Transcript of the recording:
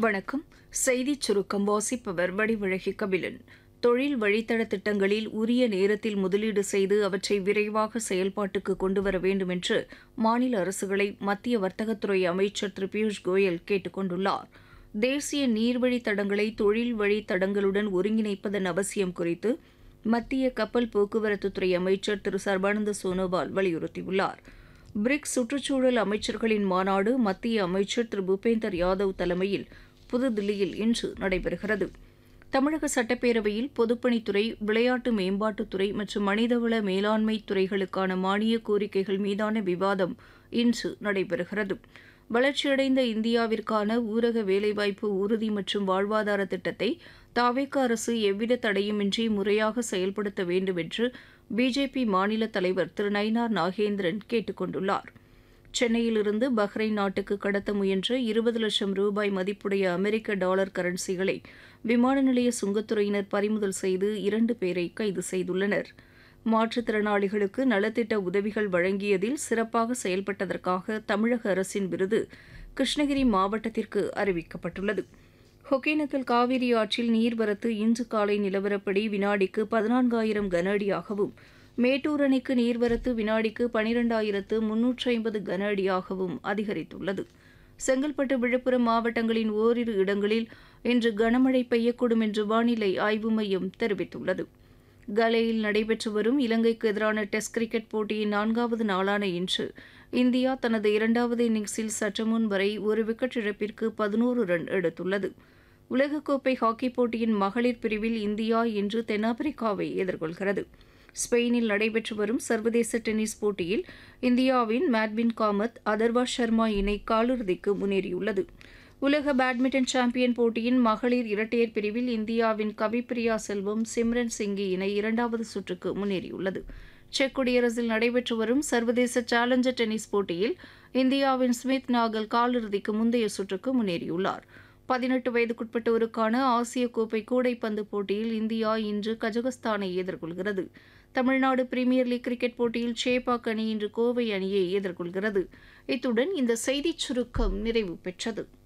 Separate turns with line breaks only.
வணக்கம் செய்திச் சுருக்கம் வாசிப்பவர் வடிவழகி கபிலன் தொழில் வழித்தட திட்டங்களில் உரிய நேரத்தில் முதலீடு செய்து அவற்றை விரைவாக செயல்பாட்டுக்கு கொண்டுவர வேண்டும் என்று மாநில அரசுகளை மத்திய வர்த்தகத்துறை அமைச்சர் திரு பியூஷ் கோயல் கேட்டுக் கொண்டுள்ளார் தேசிய நீர்வழித் தடங்களை தொழில் வழித் தடங்களுடன் ஒருங்கிணைப்பதன் அவசியம் குறித்து மத்திய கப்பல் போக்குவரத்துத்துறை அமைச்சர் திரு சர்பானந்த சோனோவால் வலியுறுத்தியுள்ளார் பிரிக்ஸ் சுற்றுச்சூழல் அமைச்சர்களின் மாநாடு மத்திய அமைச்சர் திரு பூபேந்தர் யாதவ் தலைமையில் புதுதில்லியில் இன்று நடைபெறுகிறது தமிழக சட்டப்பேரவையில் பொதுப்பணித்துறை விளையாட்டு மேம்பாட்டுத்துறை மற்றும் மனிதவள மேலாண்மை துறைகளுக்கான மானிய கோரிக்கைகள் மீதான விவாதம் இன்று நடைபெறுகிறது வளர்ச்சியடைந்த இந்தியாவிற்கான ஊரக வேலைவாய்ப்பு உறுதி மற்றும் வாழ்வாதார திட்டத்தை தாவேக அரசு எவ்வித தடையுமின்றி முறையாக செயல்படுத்த வேண்டும் என்று பிஜேபி மாநில தலைவர் திரு நயினார் நாகேந்திரன் கேட்டுக் கொண்டுள்ளார் சென்னையிலிருந்து பஹ்ரைன் நாட்டுக்கு கடத்த முயன்ற இருபது லட்சம் ரூபாய் மதிப்புடைய அமெரிக்க டாலர் கரன்சிகளை விமான நிலைய சுங்கத்துறையினர் பறிமுதல் செய்து இரண்டு பேரை கைது செய்துள்ளனர் மாற்றுத்திறனாளிகளுக்கு நலத்திட்ட உதவிகள் வழங்கியதில் சிறப்பாக செயல்பட்டதற்காக தமிழக அரசின் விருது கிருஷ்ணகிரி மாவட்டத்திற்கு அறிவிக்கப்பட்டுள்ளது ஒகேனக்கல் காவிரி ஆற்றில் நீர்வரத்து இன்று காலை நிலவரப்படி வினாடிக்கு பதினான்காயிரம் கன அடியாகவும் மேட்டூர் அணைக்கு நீர்வரத்து வினாடிக்கு பனிரெண்டாயிரத்து முன்னூற்று ஐம்பது கன அடியாகவும் அதிகரித்துள்ளது செங்கல்பட்டு விழுப்புரம் மாவட்டங்களின் ஓரிரு இடங்களில் இன்று கனமழை பெய்யக்கூடும் என்று வானிலை ஆய்வு மையம் தெரிவித்துள்ளது கலேயில் நடைபெற்று வரும் இலங்கைக்கு எதிரான டெஸ்ட் கிரிக்கெட் போட்டியின் நான்காவது நாளான இன்று இந்தியா தனது இரண்டாவது இன்னிங்ஸில் சற்றுமுன் வரை ஒரு விக்கெட் இழப்பிற்கு பதினோரு ரன் எடுத்துள்ளது உலகக்கோப்பை ஹாக்கி போட்டியின் மகளிர் பிரிவில் இந்தியா இன்று தென்னாப்பிரிக்காவை எதிர்கொள்கிறது ஸ்பெயினில் நடைபெற்று வரும் சர்வதேச டென்னிஸ் போட்டியில் இந்தியாவின் மேட்வின் காமத் அதர்வா சர்மா இணை காலிறுதிக்கு முன்னேறியுள்ளது உலக பேட்மிண்டன் சாம்பியன் போட்டியின் மகளிர் இரட்டையர் பிரிவில் இந்தியாவின் கவிப்பிரியா செல்வம் சிம்ரன் சிங்கி இணை இரண்டாவது சுற்றுக்கு முன்னேறியுள்ளது செக் குடியரசில் நடைபெற்று வரும் சர்வதேச சேலஞ்சர் டென்னிஸ் போட்டியில் இந்தியாவின் ஸ்மித் நாகல் காலிறுதிக்கு முந்தைய சுற்றுக்கு முன்னேறியுள்ளார் பதினெட்டு வயதுக்குட்பட்டோருக்கான ஆசிய கோப்பை கூடைப்பந்து போட்டியில் இந்தியா இன்று கஜகஸ்தானை எதிர்கொள்கிறது தமிழ்நாடு பிரீமியர் லீக் கிரிக்கெட் போட்டியில் சேப்பாக் அணி இன்று கோவை அணியை எதிர்கொள்கிறது இத்துடன் இந்த செய்திச் சுருக்கம் நிறைவு பெற்றது